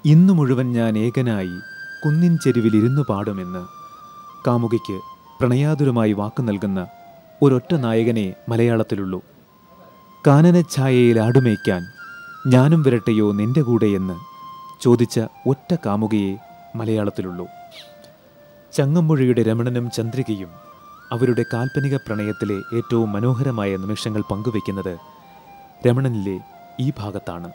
ഇന്നു മുഴുവൻ ഞാൻ ഏകനായി കുന്നിൻ ചെരുവിലിരുന്നു പാടുമെന്ന് കാമുകിക്ക് പ്രണയാതുരമായി വാക്കു നൽകുന്ന ഒരൊറ്റ നായകനെ മലയാളത്തിലുള്ളൂ കാനനഛായയിൽ ആടുമേയ്ക്കാൻ ഞാനും വരട്ടെയോ നിന്റെ കൂടെയെന്ന് ചോദിച്ച ഒറ്റ കാമുകയെ മലയാളത്തിലുള്ളൂ ചങ്ങമ്പുഴയുടെ രമണനും ചന്ദ്രികയും അവരുടെ കാൽപ്പനിക പ്രണയത്തിലെ ഏറ്റവും മനോഹരമായ നിമിഷങ്ങൾ പങ്കുവെക്കുന്നത് രമണനിലെ ഈ ഭാഗത്താണ്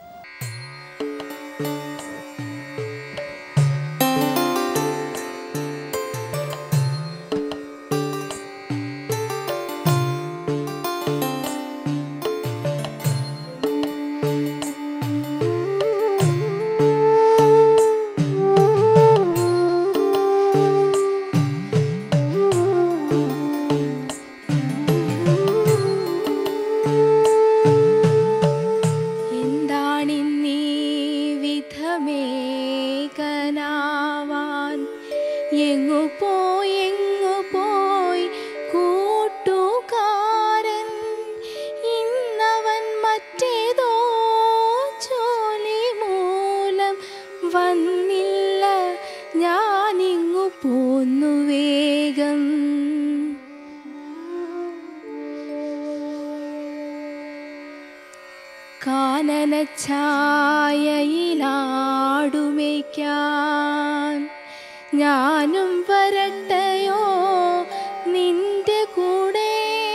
എന്താണിന്നീ വിധമേകനാവാൻ എങ്ങു പോയി എങ്ങു പോയി കൂട്ടുകാരൻ ഇന്നവൻ മറ്റേതോ ജോലി മൂലം വന്നില്ല ഞാനിങ്ങു പോന്നു വേഗം കാനനഛായയിലാടുമേക്കാൻ ഞാനും വരട്ടയോ നിന്റെ കൂടെ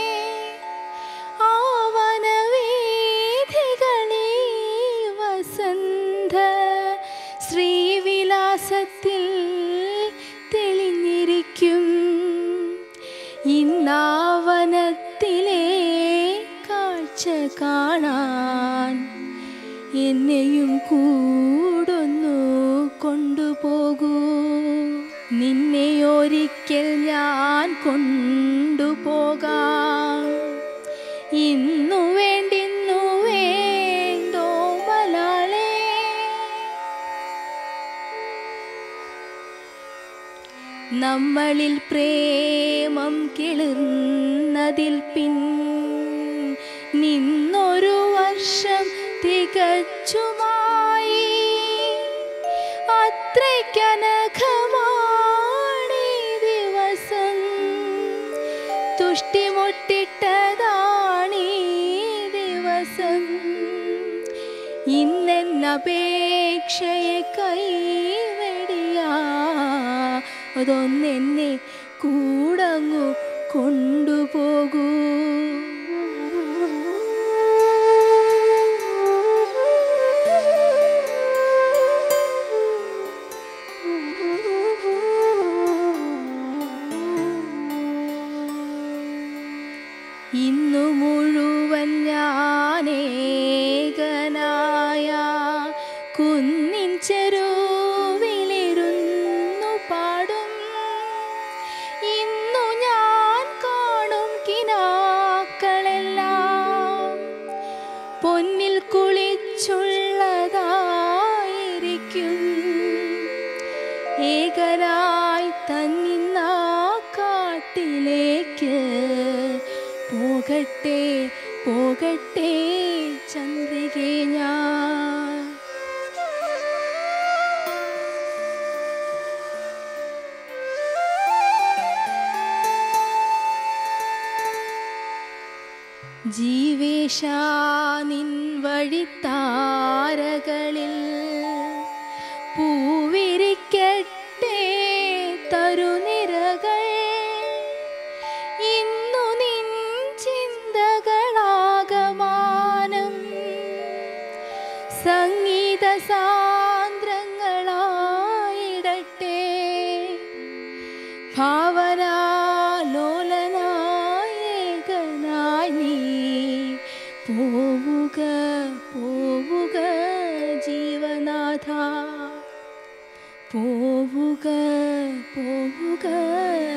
ആവനവേദികളീ വസന്ത ശ്രീവിലാസത്തിൽ തെളിഞ്ഞിരിക്കും ഇന്നാവനത്തിലെ കാഴ്ച കാണാൻ എന്നെയും കൂടൊന്നു കൊണ്ടുപോകൂ നിന്നെ ഒരിക്കൽ ഞാൻ കൊണ്ടുപോകാം ഇന്നു വേണ്ടിന്നു വേണ്ടോ മലാളേ നമ്മളിൽ പ്രേമം കിളിർന്നതിൽ പിൻ നിന്നൊരു വർഷം തികച്ചുമായി അത്രയ്ക്കനഘമാണീ ദിവസം തുഷ്ടിമുട്ടിട്ടതാണീ ദിവസം ഇന്നെന്നപേക്ഷയെ കൈവെടിയാ അതൊന്നെന്നെ കൂടങ്ങു കൊണ്ടുപോകൂ ഇന്നു മുഴുവൻ ഞാനേകനായ കുന്നിൻ ചെരുവിലിരുന്നു പാടും ഇന്നു ഞാൻ കാണും കിനാക്കളെല്ലാം പൊന്നിൽ കുളിച്ചുള്ളതായിരിക്കും ഏകനായി തന്നിന്ന കാട്ടിലേക്ക് പോകട്ടെ പോകട്ടെ ചന്ദ്രികെ ഞാൻ ജീവേശ നിൻ വഴിത്താരകളിൽ പൂവിരിക്കട്ടെ തരുനിരകൾ ഇന്നു നിൻ ചിന്തകളാകമാനം സംഗീത സാന്ദ്രങ്ങളായിടട്ടെ ഭാവനാലോലനായകനായി നീ പോവുക പോവുക ജീവനാഥ പോവുക പോവുക